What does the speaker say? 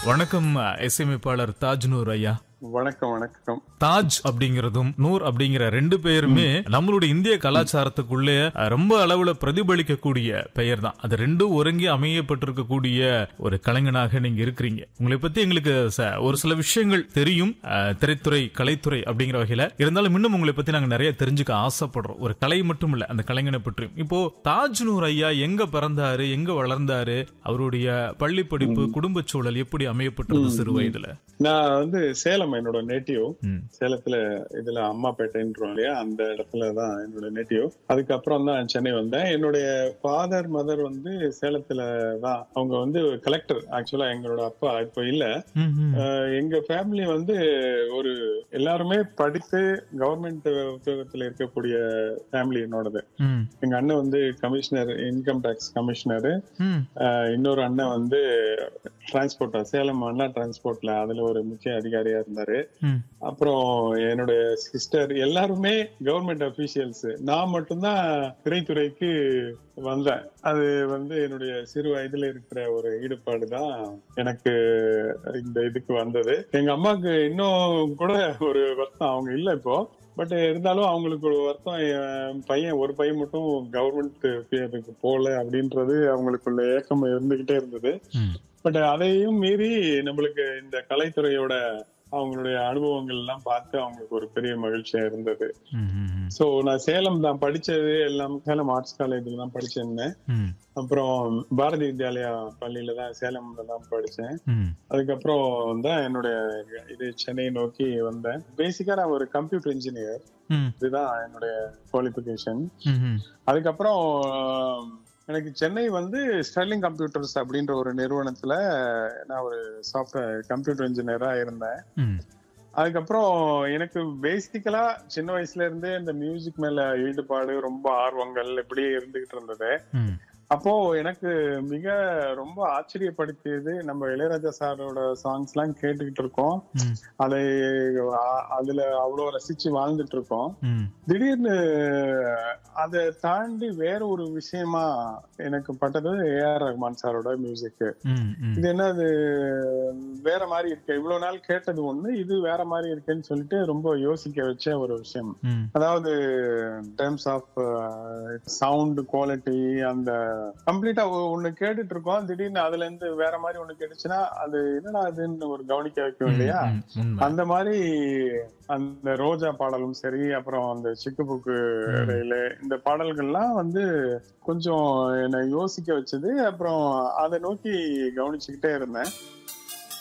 வணக்கம் இசையமைப்பாளர் தாஜ்னூர் ஐயா வணக்கம் வணக்கம் தாஜ் அப்படிங்கறதும் நூர் அப்படிங்கிற ரெண்டு பெயருமே நம்மளுடைய இந்திய கலாச்சாரத்துக்குள்ளே அஹ், ரொம்ப அளவுல பிரதிபலிக்கக்கூடிய பெயர் தான் அது ரெண்டும் ஒருங்கி அமையப்பட்டிருக்கக்கூடிய ஒரு கலைஞனாக நீங்க இருக்கிறீங்க உங்களை பத்தி எங்களுக்கு ச- ஒரு சில விஷயங்கள் தெரியும் அஹ், திரைத்துறை கலைத்துறை அப்படிங்கிற வகையில இருந்தாலும் இன்னும் உங்களை பத்தி நாங்க நிறைய தெரிஞ்சுக்க ஆசைப்படுறோம் ஒரு கலை மட்டும் இல்ல அந்த கலைஞனை பற்றியும் இப்போ தாஜ் நூர் ஐயா எங்க பிறந்தாரு எங்க வளர்ந்தாரு அவருடைய பள்ளி படிப்பு குடும்ப சூழல் எப்படி அமையப்பட்டது சிறு வயதுல நான் வந்து சேலம் என்னோட நேட்டிவ் ம். சேலத்துல இதுல அம்மாப்பேட்டைன்றோம் இல்லையா அந்த இடத்துல தான் என்னோட நேட்டிவ் அதுக்கப்புறம் தான் சென்னை வந்தேன் என்னுடைய ஃபாதர் மதர் வந்து சேலத்துல தான் அவங்க வந்து கலெக்டர் ஆக்சுவலா எங்களோட அப்பா இப்ப இல்ல ம், ம். அஹ் எங்க ஃபேமிலி வந்து ஒரு எல்லாருமே படித்து கவர்மெண்ட் உத்தியோகத்துல இருக்கக்கூடிய ஃபேமிலி என்னோடது ம், எங்க அண்ணன் வந்து கமிஷனர் இன்கம் டேக்ஸ் கமிஷனர் ம். இன்னொரு அண்ணன் வந்து டிரான்ஸ்போர்ட்டா சேலம் அண்ணா டிரான்ஸ்போர்ட்ல அதுல ஒரு முக்கிய அதிகாரியா இருந்தாரு ம். அப்புறம் என்னுடைய சிஸ்டர் எல்லாருமே கவர்மெண்ட் அபிஷியல்ஸ் நான் மட்டும்தான் திரைத்துறைக்கு வந்தேன் அது வந்து என்னுடைய சிறு வயதுல இருக்கிற ஒரு ஈடுபாடு தான் எனக்கு இந்த இதுக்கு வந்தது எங்க அம்மாக்கு இன்னும் கூட ஒரு வருத்தம் அவங்க இல்ல இப்போ பட் இருந்தாலும் அவங்களுக்கு ஒரு வருத்தம் என் பையன் ஒரு பையன் மட்டும் கவர்மெண்ட் போல அப்படின்றது அவங்களுக்குள்ள ஏக்கம் இருந்துகிட்டே இருந்தது ம். பட் அதையும் மீறி நம்மளுக்கு இந்த கலைத்துறையோட அவங்களுடைய அனுபவங்கள் எல்லாம் பார்த்து அவங்களுக்கு ஒரு பெரிய மகிழ்ச்சியா இருந்தது ம், ம், ம். சோ நான் சேலம் தான் படிச்சது எல்லாம் சேலம் ஆர்ட்ஸ் காலேஜ்ல தான் படிச்சிருந்தேன் ம், அப்புறம் பாரதி வித்யாலயா பள்ளியில தான் சேலம்ல தான் படிச்சேன் ம், அதுக்கப்புறம் தான் என்னுடைய இது சென்னை நோக்கி வந்தேன் பேசிக்கா நான் ஒரு கம்ப்யூட்டர் இன்ஜினியர் ம், இதுதான் என்னுடைய குவாலிபிகேஷன் ம், ம். அதுக்கப்புறம் ஆஹ், எனக்கு சென்னை வந்து ஸ்டெர்லிங் கம்ப்யூட்டர்ஸ் அப்படின்ற ஒரு நிறுவனத்துல நான் ஒரு சாஃப்ட்வேர் கம்ப்யூட்டர் இன்ஜினியரா இருந்தேன் ம், அதுக்கப்புறம் எனக்கு பேசிக்கலா சின்ன வயசுல இருந்தே இந்த மியூசிக் மேல ஈடுபாடு ரொம்ப ஆர்வங்கள் இப்படியே இருந்துகிட்டு இருந்தது ம். அப்போ எனக்கு மிக ரொம்ப ஆச்சரியப்படுத்தியது நம்ம இளையராஜா சாரோட சாங்ஸ் எல்லாம் கேட்டுக்கிட்டு இருக்கோம் ம், அதை அ- அதுல அவ்வளவு ரசிச்சு வாழ்ந்துட்டு இருக்கோம் ம், திடீர்னு அதை தாண்டி வேற ஒரு விஷயமா எனக்கு பட்டது ஏஆர் ரஹ்மான் சாரோட மியூசிக் ம், ம். இது என்ன அது வேற மாதிரி இருக்கு இவ்வளவு நாள் கேட்டது ஒண்ணு இது வேற மாதிரி இருக்குன்னு சொல்லிட்டு ரொம்ப யோசிக்க வச்ச ஒரு விஷயம் ம், அதாவது டேர்ம்ஸ் ஆஃப் சவுண்ட் குவாலிட்டி அந்த கம்ப்ளீட்டா ஒண்ணு கேட்டுட்டு இருக்கோம் திடீர்னு அதுல இருந்து வேற மாதிரி ஒண்ணு கேட்டுச்சுன்னா அது என்னடா அதுன்னு ஒரு கவனிக்க வைக்கும் இல்லையா ம், உண்மை. அந்த மாதிரி அந்த ரோஜா பாடலும் சரி அப்புறம் அந்த சிக்கு புக்கு ரயிலு இந்த பாடல்கள்லாம் வந்து கொஞ்சம் என்னை யோசிக்க வச்சது அப்புறம் அதை நோக்கி கவனிச்சுக்கிட்டே இருந்தேன்